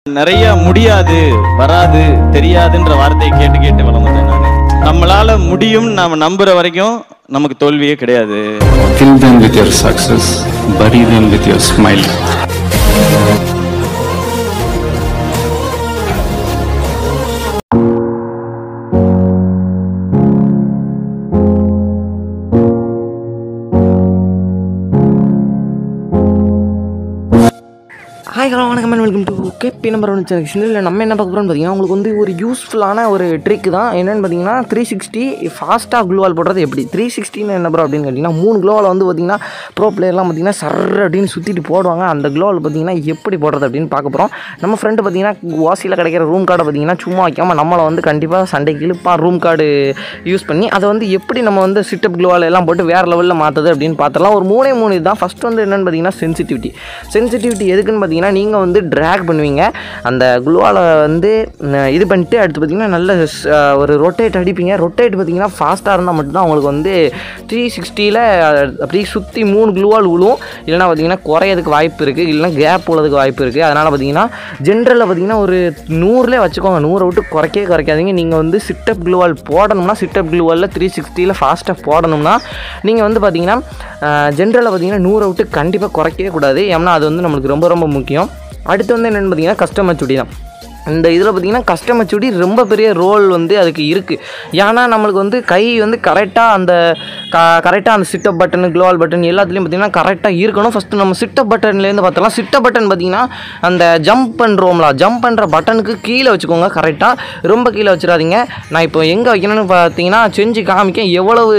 நிறைய முடியாது வராது தெரியாதுன்ற வார்த்தையை கேட்டு கேட்டு வளர்ந்தேன் நான் நம்மளால முடியும் நாம நம்புற வரைக்கும் நமக்கு தோல்வியே கிடையாது Kill them with your success, bury them with your smile. Hi hello வணக்கம் and welcome to KB number one channel சின்னதில் நம்ம என்ன பார்க்க போகிறோம்னு பார்த்தீங்கன்னா உங்களுக்கு வந்து ஒரு யூஸ்ஃபுல்லான ஒரு ட்ரிக் தான் என்னென்னு பார்த்தீங்கன்னா த்ரீ சிக்ஸ்டி ஃபாஸ்ட்டாக க்ளூவால் போடுறது எப்படி த்ரீ சிக்ஸ்டின்னு என்ன ப்ரோ அப்படின்னு கேட்டிங்கன்னா மூணு க்ளோவால் வந்து பார்த்தீங்கன்னா ப்ரோ பிளேயர்லாம் பார்த்தீங்கன்னா சர் அப்படின்னு சுற்றிட்டு போடுவாங்க அந்த க்ளோவால் பார்த்தீங்கன்னா எப்படி போடுறது அப்படின்னு பார்க்க போகிறோம் நம்ம ஃப்ரெண்டு பார்த்தீங்கன்னா வாசியில் கிடைக்கிற ரூம் கார்டை பார்த்தீங்கன்னா சும்மா வைக்காமல் நம்மளை வந்து கண்டிப்பாக சண்டைக்கு இழுப்பா ரூம் கார்டு யூஸ் பண்ணி அதை வந்து எப்படி நம்ம வந்து சிட்டப் க்ளோவால் எல்லாம் போட்டு வேறு லெவலில் மாற்றுது அப்படின்னு பார்த்துலாம் ஒரு மூணே மூணு இதுதான் ஃபஸ்ட் வந்து என்னென்னு பார்த்தீங்கன்னா சென்சிட்டிவிட்டி சென்சிட்டிவிட்டி எதுக்குன்னு பார்த்தீங்கன்னா நீங்கள் வந்து ட்ராக் பண்ணுவீங்க அந்த குளுவால் வந்து ம், இது பண்ணிட்டு அடுத்து பார்த்தீங்கன்னா நல்ல ஸ்- அஹ், ஒரு ரொட்டேட் அடிப்பீங்க ரொட்டேட் பார்த்தீங்கன்னா ஃபாஸ்ட்டாக இருந்தால் மட்டும்தான் உங்களுக்கு வந்து த்ரீ சிக்ஸ்டியில் அப்படியே சுற்றி மூணு குளுவால் விழுவும் இல்லைனா பார்த்தீங்கன்னா குறையதுக்கு வாய்ப்பு இருக்குது இல்லைனா கேப் உள்ளதுக்கு வாய்ப்பு இருக்குது அதனால் பார்த்தீங்கன்னா ஜென்ரலில் பார்த்தீங்கன்னா ஒரு நூறுலேயே வச்சுக்கோங்க நூறை விட்டு குறைக்கவே குறைக்காதீங்க நீங்கள் வந்து சிட்டப் க்ளூவால் போடணும்னா சிட்டப் க்ளூவாலில் த்ரீ சிக்ஸ்டியில் ஃபாஸ்ட்டாக போடணும்னா நீங்கள் வந்து பார்த்தீங்கன்னா ஜென்ரலில் பார்த்தீங்கன்னா நூறை விட்டு கண்டிப்பாக குறைக்கவே கூடாது ஏன்னா அது வந்து நம்மளுக்கு ரொம்ப ரொம்ப முக்கியம் அடுத்து வந்து என்னென்னு பார்த்தீங்கன்னா கஸ்டமர் சுடி தான் இந்த இதில் பார்த்தீங்கன்னா கஸ்டமர் சுடி ரொம்ப பெரிய ரோல் வந்து அதுக்கு இருக்குது ஏன்னா நம்மளுக்கு வந்து கை வந்து கரெக்டாக அந்த க கரெக்டாக அந்த சிட்டப் பட்டன் க்ளோவால் பட்டன் எல்லாத்துலேயும் பார்த்தீங்கன்னா கரெக்டாக இருக்கணும் ஃபஸ்ட்டு நம்ம சிட்டப் பட்டன்லேருந்து பார்த்தலாம் சிட்டப் பட்டன் பார்த்தீங்கன்னா அந்த ஜம்ப் பண்ணுறோம்ல ஜம்ப் பண்ணுற பட்டனுக்கு கீழே வச்சுக்கோங்க கரெக்டாக ரொம்ப கீழே வச்சிடாதீங்க நான் இப்போ எங்கே வைக்கணும்னு பார்த்தீங்கன்னா செஞ்சு காமிக்க எவ்வளவு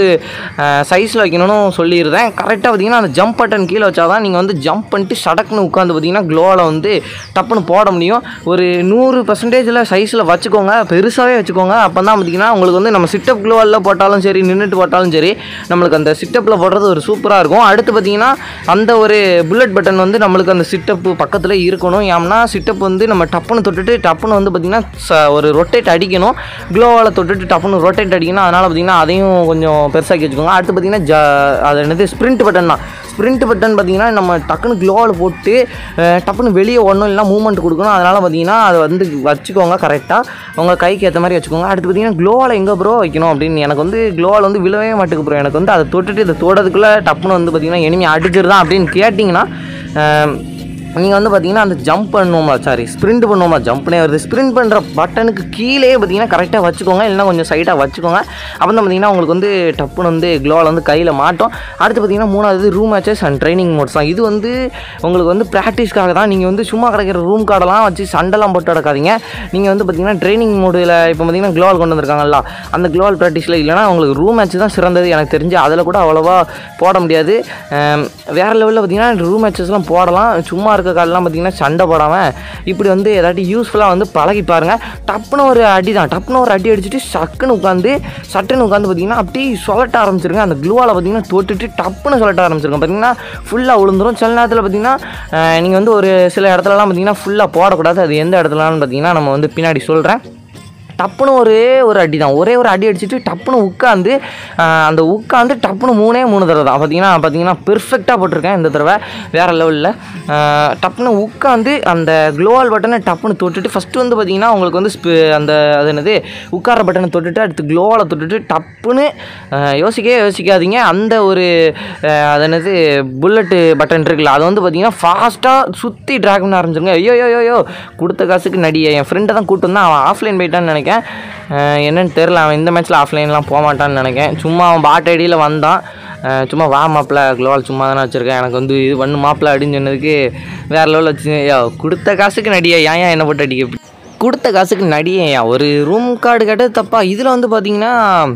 சைஸில் வைக்கணும்னு சொல்லியிருந்தேன் கரெக்டாக பார்த்தீங்கன்னா அந்த ஜம்ப் பட்டன் கீழே வச்சாதான் நீங்கள் வந்து ஜம்ப் பண்ணிட்டு சடக்குன்னு உட்காந்து பார்த்தீங்கன்னா க்ளோவில் வந்து டப்புன்னு போட முடியும் ஒரு நூறு பர்சன்டேஜில் சைஸில் வச்சுக்கோங்க பெருசாகவே வச்சுக்கோங்க அப்போ தான் பார்த்தீங்கன்னா உங்களுக்கு வந்து நம்ம சிட்டப் க்ளோவலில் போட்டாலும் சரி நின்றுட்டு போட்டாலும் சரி நம்மளுக்கு அந்த சிட்டப்பில் போடுறது ஒரு சூப்பராக இருக்கும் அடுத்து பார்த்தீங்கன்னா அந்த ஒரு புல்லட் பட்டன் வந்து நம்மளுக்கு அந்த சிட்டப்பு பக்கத்தில் இருக்கணும் ஏம்னா சிட்டப் வந்து நம்ம டப்புன்னு தொட்டுட்டு டப்புன்னு வந்து பார்த்திங்கன்னா ச- ஒரு ரொட்டேட் அடிக்கணும் க்ளோவால் தொட்டுட்டு டப்புன்னு ரொட்டேட் அடிக்கணும் அதனால் பார்த்தீங்கன்னா அதையும் கொஞ்சம் பெருசாக்கி வச்சுக்கோங்க அடுத்து பார்த்தீங்கன்னா ஜ அது என்னது ஸ்ப்ரிண்ட் பட்டன் தான் ஸ்ப்ரிண்ட் பட்டன் பார்த்தீங்கன்னா நம்ம டக்குன்னு க்ளோவில் போட்டு அஹ், டப்புன்னு வெளியே ஒன்றும் இல்லைனா மூவ்மெண்ட் கொடுக்கணும் அதனால் பார்த்தீங்கன்னா அதை வந்து வச்சுக்கோங்க கரெக்டாக உங்கள் கைக்கு ஏற்ற மாதிரி வச்சுக்கோங்க அடுத்து பார்த்தீங்கன்னா க்ளோவில் எங்கே ப்ரோ வைக்கணும் அப்படின்னு எனக்கு வந்து க்ளோவில் வந்து விழவே மாட்டுக்கு ப்ரோ எனக்கு வந்து அதை தொட்டுட்டு இதை தொடுறதுக்குள்ளே டப்புன்னு வந்து பார்த்தீங்கன்னா எனிமி அடிச்சிருதான் அப்படின்னு கேட்டிங்கன்னா அஹ், நீங்கள் வந்து பார்த்தீங்கன்னா அந்த ஜம்ப் பண்ணுவோமா சாரி ஸ்ப்ரிண்ட் பண்ணுவோமா ஜம்ப்னே வருது ஸ்ப்ரிண்ட் பண்ணுற பட்டனுக்கு கீழே பார்த்தீங்கன்னா கரெக்டாக வச்சுக்கோங்க இல்லைனா கொஞ்சம் சைடாக வச்சுக்கோங்க அப்போ தான் பார்த்தீங்கன்னா உங்களுக்கு வந்து டப்புன்னு வந்து க்ளோவில் வந்து கையில் மாட்டோம் அடுத்து பார்த்தீங்கன்னா மூணாவது room matches and training modes தான் இது வந்து உங்களுக்கு வந்து ப்ராக்டிஸ்க்காக தான் நீங்கள் வந்து சும்மா கிடைக்கிற ரூம் கார்டெல்லாம் வச்சு சண்டைலாம் போட்டு நடக்காதீங்க நீங்கள் வந்து பார்த்தீங்கன்னா ட்ரைனிங் மோடில் இப்போ பார்த்தீங்கன்னா க்ளோவால் கொண்டு வந்திருக்காங்கல்ல அந்த க்ளோவால் ப்ராக்டிஸில் இல்லைனா உங்களுக்கு ரூம் மேட்ச் தான் சிறந்தது எனக்கு தெரிஞ்சு அதில் கூட அவ்வளோவா போட முடியாது அம், வேறு லெவலில் பார்த்தீங்கன்னா ரூம் மேட்சஸ்லாம் போடலாம் சும்மா இருக்க காலெலாம் பார்த்தீங்கன்னா சண்டை போடாமல் இப்படி வந்து ஏதாட்டி யூஸ்ஃபுல்லாக வந்து பழகி பாருங்கள் டப்புன்னு ஒரு அடி தான் டப்புன்னு ஒரு அடி அடிச்சுட்டு சக்குன்னு உட்காந்து சட்டுன்னு உட்காந்து பார்த்தீங்கன்னா அப்படியே சொல்லட்ட ஆரம்பிச்சிருங்க அந்த க்ளூவால் பார்த்தீங்கன்னா தொட்டுட்டு டப்புன்னு சொல்லட்ட ஆரம்பிச்சிருங்க பார்த்தீங்கன்னா ஃபுல்லாக விழுந்துரும் சில நேரத்தில் பார்த்தீங்கன்னா நீங்கள் வந்து ஒரு சில இடத்துலலாம் பார்த்தீங்கன்னா ஃபுல்லாக போடக்கூடாது அது எந்த இடத்துலன்னு பார்த்தீங்கன்னா நம்ம வந்து பின்னாடி சொல்கிறேன் டப்புன்னு ஒரே ஒரு அடி தான் ஒரே ஒரு அடி அடிச்சுட்டு டப்புன்னு உட்காந்து ஆஹ், அந்த உட்காந்து டப்புன்னு மூணே மூணு தடவை தான் பார்த்தீங்கன்னா பார்த்தீங்கன்னா பெர்ஃபெக்டாக போட்டிருக்கேன் இந்த தடவை வேறு லெவலில் டப்புன்னு உட்காந்து அந்த க்ளோவால் பட்டனை டப்புன்னு தொட்டுட்டு ஃபஸ்ட்டு வந்து பார்த்தீங்கன்னா உங்களுக்கு வந்து ஸ்பி- அந்த அது என்னது உட்கார பட்டனை தொட்டுட்டு அடுத்து க்ளோவால் தொட்டுட்டு டப்புன்னு ஆஹ், யோசிக்கவே யோசிக்காதீங்க அந்த ஒரு ஆஹ், அது என்னது புல்லட்டு பட்டன் இருக்குல்ல அது வந்து பார்த்தீங்கன்னா ஃபாஸ்ட்டாக சுற்றி ட்ராக் பண்ண ஆரம்பிச்சிருங்க ஐயோ ஐயோ ஐயோ கொடுத்த காசுக்கு நடிகை என் ஃப்ரெண்டை தான் கூட்டு வந்தான் அவன் ஆஃப்லைன் போயிட்டான்னு நினைக்கிறேன் அஹ் என்னன்னு தெரில அவன் இந்த மேட்ச்சில் ஆஃப்லைன்லாம் போக மாட்டான்னு நினைக்கிறேன் சும்மா அவன் பாட் ஐடியில் வந்தான் அஹ் சும்மா வா மாப்பிள்ள க்ளோவால் சும்மா தானே வச்சுருக்கேன் எனக்கு வந்து இது பண்ணு மாப்பிள்ள அப்படின்னு சொன்னதுக்கு வேறு லெவலில் வச்சு ஐயோ கொடுத்த காசுக்கு நடிகை ஏன் ஏன் என்ன போட்டு அடிக்க இப்படி? கொடுத்த காசுக்கு நடிகையா ஒரு ரூம் கார்டு கேட்டது தப்பா இதில் வந்து பார்த்தீங்கன்னா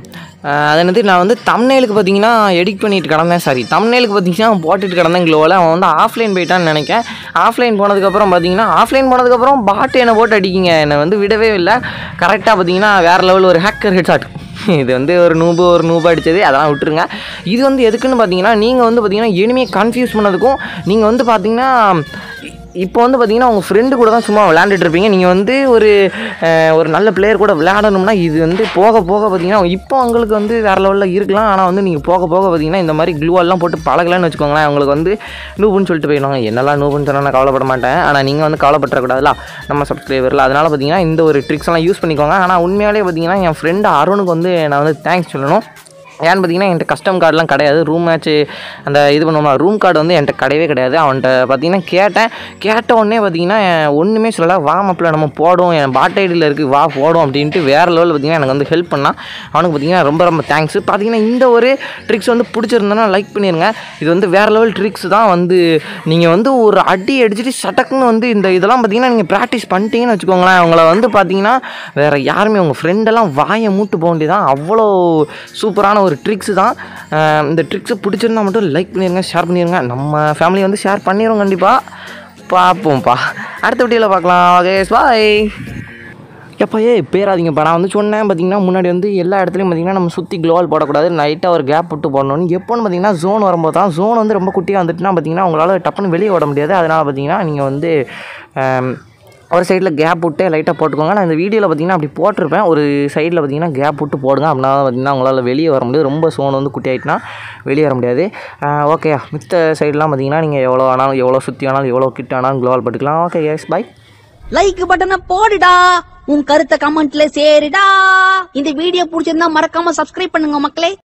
ஆஹ் அது என்னது நான் வந்து தம்னேலுக்கு பார்த்தீங்கன்னா எடிட் பண்ணிட்டு கிடந்தேன் சாரி தம்னேலுக்கு பார்த்தீங்கன்னா போட்டுட்டு கிடந்தேன் க்ளோவில் அவன் வந்து ஆஃப்லைன் போயிட்டான்னு நினைக்கிறேன் ஆஃப்லைன் போனதுக்கப்புறம் பார்த்தீங்கன்னா ஆஃப்லைன் போனதுக்கப்புறம் பாட்டு என்னை போட்டு அடிக்கிங்க என்னை வந்து விடவே இல்லை கரெக்டாக பார்த்தீங்கன்னா வேறு லெவல் ஒரு ஹேக்கர் ஹெட் ஷாட் இது வந்து ஒரு நூபு ஒரு நூபு அடித்தது அதெல்லாம் விட்டுருங்க இது வந்து எதுக்குன்னு பார்த்தீங்கன்னா நீங்கள் வந்து பார்த்தீங்கன்னா எனிமையை கன்ஃபியூஸ் பண்ணதுக்கும் நீங்கள் வந்து பார்த்தீங்கன்னா இப்போ வந்து பார்த்தீங்கன்னா உங்கள் ஃப்ரெண்டு கூட தான் சும்மா விளையாண்டுட்டு இருப்பீங்க நீங்கள் வந்து ஒரு அஹ், ஒரு நல்ல பிளேயர் கூட விளையாடணும்னா இது வந்து போக போக பார்த்தீங்கன்னா இப்போ உங்களுக்கு வந்து வேறு லெவலில் இருக்கலாம் ஆனால் வந்து நீங்கள் போக போக பார்த்தீங்கன்னா இந்த மாதிரி க்ளூவெல்லாம் போட்டு பழகலன்னு வச்சுக்கோங்களேன் உங்களுக்கு வந்து நூபுன்னு சொல்லிட்டு போயிடுவாங்க என்னெல்லாம் நூபுன்னு சொன்னால் நான் கவலைப்பட மாட்டேன் ஆனால் நீங்கள் வந்து கவலைப்பட்டுறக்கூடாதுல நம்ம சப்ஸ்கிரைபரில் அதனால் பார்த்தீங்கன்னா இந்த ஒரு ட்ரிக்ஸ் எல்லாம் யூஸ் பண்ணிக்கோங்க ஆனால் உண்மையாலே பார்த்தீங்கன்னா என் ஃப்ரெண்டு அருணுக்கு வந்து நான் வந்து தேங்க்ஸ் சொல்லணும் ஏன்னு பார்த்தீங்கன்னா என்கிட்ட கஸ்டம் கார்டெலாம் கிடையாது ரூம் மேட்ச்சு அந்த இது பண்ணுவோம்ல ரூம் கார்டு வந்து என்கிட்ட கிடையவே கிடையாது அவன்கிட்ட பார்த்தீங்கன்னா கேட்டேன் கேட்ட உடனே பார்த்தீங்கன்னா ஒன்றுமே சொல்லலை வா மாப்பிள்ள நம்ம போடும் என் பாட் ஐடியில் இருக்குது வா போடும் அப்படின்ட்டு வேறு லெவலில் பார்த்தீங்கன்னா எனக்கு வந்து ஹெல்ப் பண்ணான் அவனுக்கு பார்த்தீங்கன்னா ரொம்ப ரொம்ப தேங்க்ஸ் பார்த்தீங்கன்னா இந்த ஒரு ட்ரிக்ஸ் வந்து பிடிச்சிருந்தேன்னா லைக் பண்ணிடுங்க இது வந்து வேறு லெவல் ட்ரிக்ஸ் தான் வந்து நீங்கள் வந்து ஒரு அடி அடிச்சுட்டு சட்டக்குன்னு வந்து இந்த இதெல்லாம் பார்த்தீங்கன்னா நீங்கள் ப்ராக்டிஸ் பண்ணிட்டீங்கன்னு வச்சுக்கோங்களேன் அவங்கள வந்து பார்த்தீங்கன்னா வேறு யாருமே உங்கள் ஃப்ரெண்டெல்லாம் வாயை மூட்டு போக வேண்டியதான் அவ்வளோ சூப்பரான ஒரு ட்ரிக்ஸ் தான் அஹ் இந்த ட்ரிக்ஸை பிடிச்சிருந்தா மட்டும் லைக் பண்ணிடுங்க ஷேர் பண்ணிடுங்க நம்ம ஃபேமிலி வந்து ஷேர் பண்ணிடுவோம் கண்டிப்பாக பார்ப்போம்ப்பா அடுத்த வீடியோவில் பார்க்கலாம் ஓகே பாய் எப்பா ஏ பேராதீங்கப்பா நான் வந்து சொன்னேன் பார்த்தீங்கன்னா முன்னாடி வந்து எல்லா இடத்துலையும் பார்த்தீங்கன்னா நம்ம சுற்றி க்ளோவால் போடக்கூடாது லைட்டாக ஒரு கேப் விட்டு போடணும்னு எப்போன்னு பார்த்தீங்கன்னா ஜோன் வரும்போது தான் ஜோன் வந்து ரொம்ப குட்டியாக வந்துட்டுனா பார்த்தீங்கன்னா உங்களால் டப்புன்னு வெளியே ஓட முடியாது அதனால் பார்த்தீங்கன்னா நீங்கள் வந்து ஆம், ஒரு சைடில் கேப் விட்டு லைட்டாக போட்டுக்கோங்க நான் இந்த வீடியோவில் பார்த்தீங்கன்னா அப்படி போட்டிருப்பேன் ஒரு சைடில் பார்த்தீங்கன்னா கேப் விட்டு போடுங்க அப்படின்னா தான் பார்த்தீங்கன்னா உங்களால் வெளியே வர முடியாது ரொம்ப சோன் வந்து குட்டி ஆகிட்டுனா வெளியே வர முடியாது ஓகே மித்த சைட்லாம் பார்த்தீங்கன்னா நீங்கள் எவ்வளோ ஆனாலும் எவ்வளோ சுற்றி ஆனாலும் எவ்வளோ கிட்ட ஆனாலும் க்ளோவால் போட்டுக்கலாம் ஓகே எஸ் பை லைக் பட்டனை போடுடா உன் கருத்தை கமெண்ட்ல சேருடா இந்த வீடியோ பிடிச்சிருந்தா மறக்காம சப்ஸ்கிரைப் பண்ணுங்க மக்களே